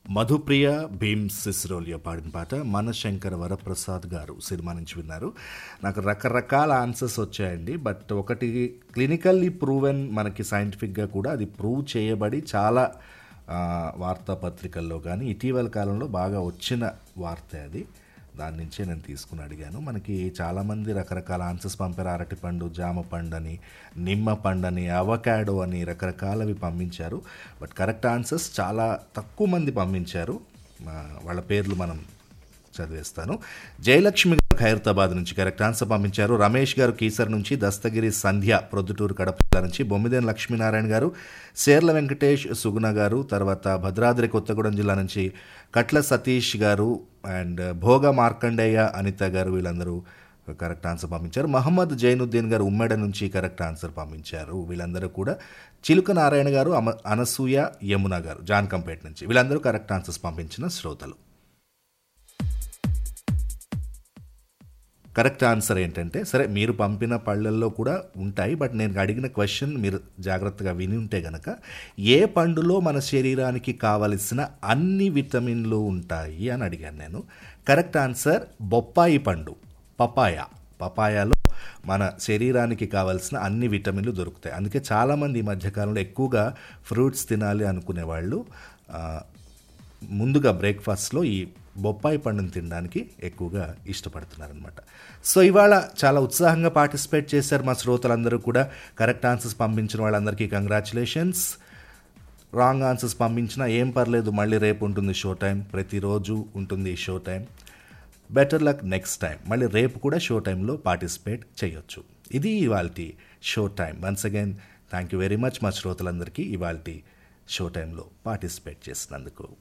మధుప్రియ భీమ్ సిస్రోలియో పాడిన పాట మనశంకర వరప్రసాద్ గారు సినిమా నుంచి విన్నారు నాకు రకరకాల ఆన్సర్స్ వచ్చాయండి బట్ ఒకటి క్లినికల్లీ ప్రూవెన్ మనకి సైంటిఫిక్గా కూడా అది ప్రూవ్ చేయబడి చాలా ఆ, వార్తాపత్రికల్లో కానీ ఇటీవల కాలంలో బాగా వచ్చిన వార్త అది దాని నుంచే నేను తీసుకుని అడిగాను మనకి చాలామంది రకరకాల ఆన్సర్స్ పంపారు అరటిపండు జామ పండు అని నిమ్మ పండు అని అవకాడో అని రకరకాలవి పంపించారు బట్ కరెక్ట్ ఆన్సర్స్ చాలా తక్కువ మంది పంపించారు మా- వాళ్ళ పేర్లు మనం చదివేస్తాను జయలక్ష్మి గారు ఖైరతాబాద్ నుంచి కరెక్ట్ ఆన్సర్ పంపించారు రమేష్ గారు కీసర్ నుంచి దస్తగిరి సంధ్య ప్రొద్దుటూరు కడప జిల్లా నుంచి బొమ్మిదేని లక్ష్మీనారాయణ గారు సేర్ల వెంకటేష్ సుగుణ గారు తర్వాత భద్రాద్రి కొత్తగూడెం జిల్లా నుంచి కట్ల సతీష్ గారు అండ్ భోగ మార్కండేయ అనిత గారు వీళ్ళందరూ కరెక్ట్ ఆన్సర్ పంపించారు మహమ్మద్ జైనుద్దీన్ గారు ఉమ్మడి నుంచి కరెక్ట్ ఆన్సర్ పంపించారు వీళ్ళందరూ కూడా చిలుక నారాయణ గారు అమ అనసూయ యమున గారు జాన్కంపేట నుంచి వీళ్ళందరూ కరెక్ట్ ఆన్సర్స్ పంపించిన శ్రోతలు కరెక్ట్ ఆన్సర్ ఏంటంటే సరే మీరు పంపిన పళ్ళల్లో కూడా ఉంటాయి బట్ నేను అడిగిన క్వశ్చన్ మీరు జాగ్రత్తగా విని ఉంటే గనక ఏ పండులో మన శరీరానికి కావలసిన అన్ని విటమిన్లు ఉంటాయి అని అడిగాను నేను కరెక్ట్ ఆన్సర్ బొప్పాయి పండు పపాయ పపాయాలో మన శరీరానికి కావాల్సిన అన్ని విటమిన్లు దొరుకుతాయి అందుకే చాలామంది ఈ మధ్యకాలంలో ఎక్కువగా ఫ్రూట్స్ తినాలి అనుకునే వాళ్ళు ఆ, ముందుగా బ్రేక్ఫాస్ట్లో ఈ బొప్పాయి పండుని తినడానికి ఎక్కువగా ఇష్టపడుతున్నారనమాట సో ఇవాళ చాలా ఉత్సాహంగా పార్టిసిపేట్ చేశారు మా శ్రోతలందరూ కూడా కరెక్ట్ ఆన్సర్స్ పంపించిన వాళ్ళందరికీ కంగ్రాచులేషన్స్ రాంగ్ ఆన్సర్స్ పంపించినా ఏం పర్లేదు మళ్ళీ రేపు ఉంటుంది షో టైం ప్రతిరోజు ఉంటుంది ఈ show time better luck next time మళ్ళీ రేపు కూడా షో టైంలో పార్టిసిపేట్ చేయొచ్చు ఇది ఇవాళ show time once again thank you very much మా శ్రోతలందరికీ ఇవాళ షో టైంలో పార్టిసిపేట్ చేసినందుకు